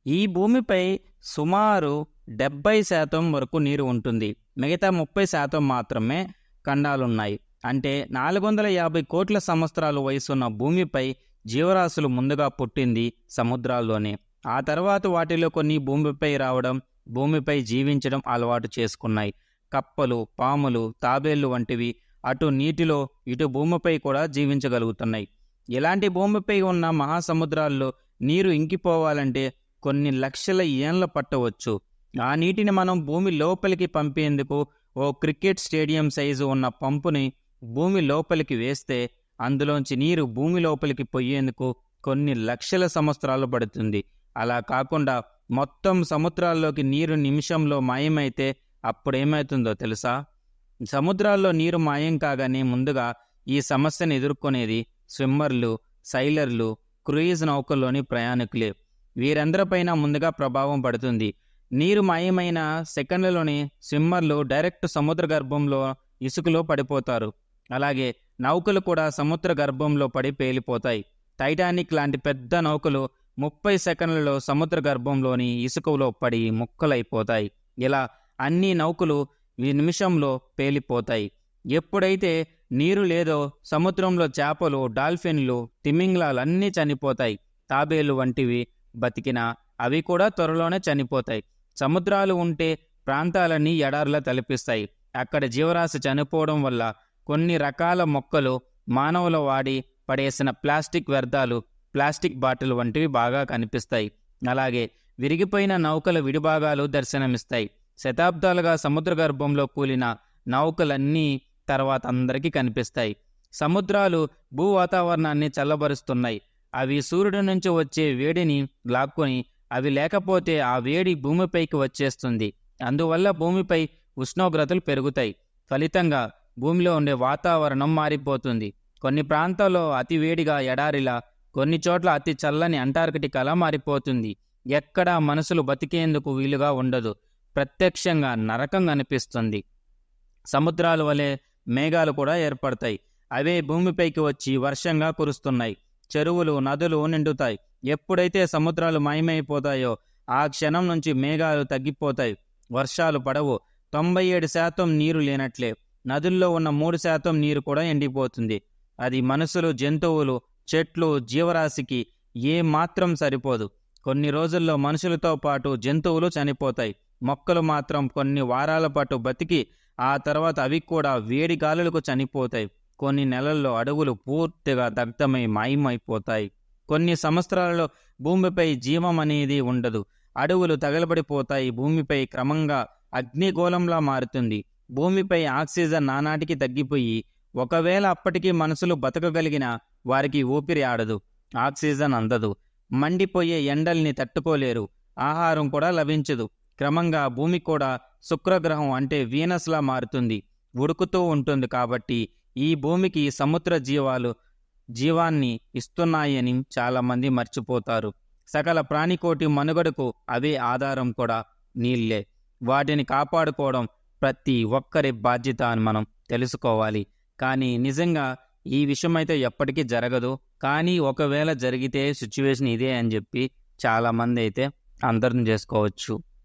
ఈ భూమిపై సుమారు డెబ్బై శాతం వరకు నీరు ఉంటుంది మిగతా ముప్పై శాతం మాత్రమే ఖండాలున్నాయి అంటే నాలుగు వందల యాభై కోట్ల సంవత్సరాలు వయసున్న భూమిపై జీవరాశులు ముందుగా పుట్టింది సముద్రాల్లోనే ఆ తర్వాత వాటిలో కొన్ని భూమిపై రావడం భూమిపై జీవించడం అలవాటు చేసుకున్నాయి కప్పలు పాములు తాబేళ్లు వంటివి అటు నీటిలో ఇటు భూమిపై కూడా జీవించగలుగుతున్నాయి ఇలాంటి భూమిపై ఉన్న మహాసముద్రాల్లో నీరు ఇంకిపోవాలంటే కొన్ని లక్షల ఏండ్ల పట్టవచ్చు ఆ నీటిని మనం భూమి లోపలికి పంపేందుకు ఓ క్రికెట్ స్టేడియం సైజు ఉన్న పంపుని భూమి లోపలికి వేస్తే అందులోంచి నీరు భూమి లోపలికి పోయేందుకు కొన్ని లక్షల సంవత్సరాలు పడుతుంది అలా కాకుండా మొత్తం సముద్రాల్లోకి నీరు నిమిషంలో మాయమైతే అప్పుడేమవుతుందో తెలుసా సముద్రాల్లో నీరు మాయం కాగానే ముందుగా ఈ సమస్యను ఎదుర్కొనేది స్విమ్మర్లు సైలర్లు క్రూయిజ్ నౌకల్లోని ప్రయాణికులే వీరందరిపైన ముందుగా ప్రభావం పడుతుంది నీరు మాయమైన సెకండ్లలోనే స్విమ్మర్లు డైరెక్ట్ సముద్ర గర్భంలో ఇసుకలో పడిపోతారు అలాగే నౌకలు కూడా సముద్ర గర్భంలో పడి పేలిపోతాయి టైటానిక్ లాంటి పెద్ద నౌకలు ముప్పై సెకండ్లలో సముద్ర గర్భంలోని ఇసుకలో పడి ముక్కలైపోతాయి ఇలా అన్ని నౌకలు ఈ నిమిషంలో పేలిపోతాయి ఎప్పుడైతే నీరు లేదో సముద్రంలో చేపలు డాల్ఫిన్లు తిమింగ్లాలు అన్నీ చనిపోతాయి తాబేలు వంటివి బతికినా అవి కూడా త్వరలోనే చనిపోతాయి సముద్రాలు ఉంటే ప్రాంతాలన్నీ ఎడారులా తలపిస్తాయి అక్కడ జీవరాశి చనిపోవడం వల్ల కొన్ని రకాల మొక్కలు మానవుల వాడి పడేసిన ప్లాస్టిక్ వ్యర్థాలు ప్లాస్టిక్ బాటిల్ వంటివి బాగా కనిపిస్తాయి అలాగే విరిగిపోయిన నౌకల విడిభాగాలు దర్శనమిస్తాయి శతాబ్దాలుగా సముద్ర గర్భంలో కూలిన నౌకలన్నీ తర్వాత అందరికీ కనిపిస్తాయి సముద్రాలు భూ వాతావరణాన్ని చల్లబరుస్తున్నాయి అవి సూర్యుడి నుంచి వచ్చే వేడిని లాక్కొని అవి లేకపోతే ఆ వేడి భూమిపైకి వచ్చేస్తుంది అందువల్ల భూమిపై ఉష్ణోగ్రతలు పెరుగుతాయి ఫలితంగా భూమిలో ఉండే వాతావరణం మారిపోతుంది కొన్ని ప్రాంతాల్లో అతి వేడిగా ఎడారిలా కొన్ని చోట్ల అతి చల్లని అంటార్కిటికాలా మారిపోతుంది ఎక్కడా మనుషులు బతికేందుకు వీలుగా ఉండదు ప్రత్యక్షంగా నరకం అనిపిస్తుంది సముద్రాల వలె మేఘాలు కూడా ఏర్పడతాయి అవే భూమిపైకి వచ్చి వర్షంగా కురుస్తున్నాయి చెరువులు నదులు నిండుతాయి ఎప్పుడైతే సముద్రాలు మాయమైపోతాయో ఆ క్షణం నుంచి మేఘాలు తగ్గిపోతాయి వర్షాలు పడవు తొంభై ఏడు శాతం నీరు లేనట్లే నదుల్లో ఉన్న మూడు శాతం నీరు కూడా ఎండిపోతుంది అది మనుషులు జంతువులు చెట్లు జీవరాశికి ఏ మాత్రం సరిపోదు కొన్ని రోజుల్లో మనుషులతో పాటు జంతువులు చనిపోతాయి మొక్కలు మాత్రం కొన్ని వారాల పాటు బతికి ఆ తర్వాత అవి కూడా వేడి గాలులకు చనిపోతాయి కొన్ని నెలల్లో అడవులు పూర్తిగా దగ్ధమై మాయమైపోతాయి కొన్ని సంవత్సరాలలో భూమిపై జీవం అనేది ఉండదు అడవులు తగలబడిపోతాయి భూమిపై క్రమంగా అగ్నిగోళంలా మారుతుంది భూమిపై ఆక్సిజన్ నానాటికి తగ్గిపోయి ఒకవేళ అప్పటికి మనుషులు బతకగలిగిన వారికి ఊపిరి ఆడదు ఆక్సిజన్ అందదు మండిపోయే ఎండల్ని తట్టుకోలేరు ఆహారం కూడా లభించదు క్రమంగా భూమి కూడా శుక్రగ్రహం అంటే వీనస్లా మారుతుంది ఉడుకుతూ ఉంటుంది కాబట్టి ఈ భూమికి సముద్ర జీవాలు జీవాన్ని ఇస్తున్నాయని చాలామంది మర్చిపోతారు సకల ప్రాణికోటి మనుగడకు అవే ఆధారం కూడా నీళ్ళే వాటిని కాపాడుకోవడం ప్రతి ఒక్కరి బాధ్యత అని మనం తెలుసుకోవాలి కానీ నిజంగా ఈ విషయం అయితే ఎప్పటికీ జరగదు కానీ ఒకవేళ జరిగితే సిచ్యువేషన్ ఇదే అని చెప్పి చాలామంది అయితే అందరం చేసుకోవచ్చు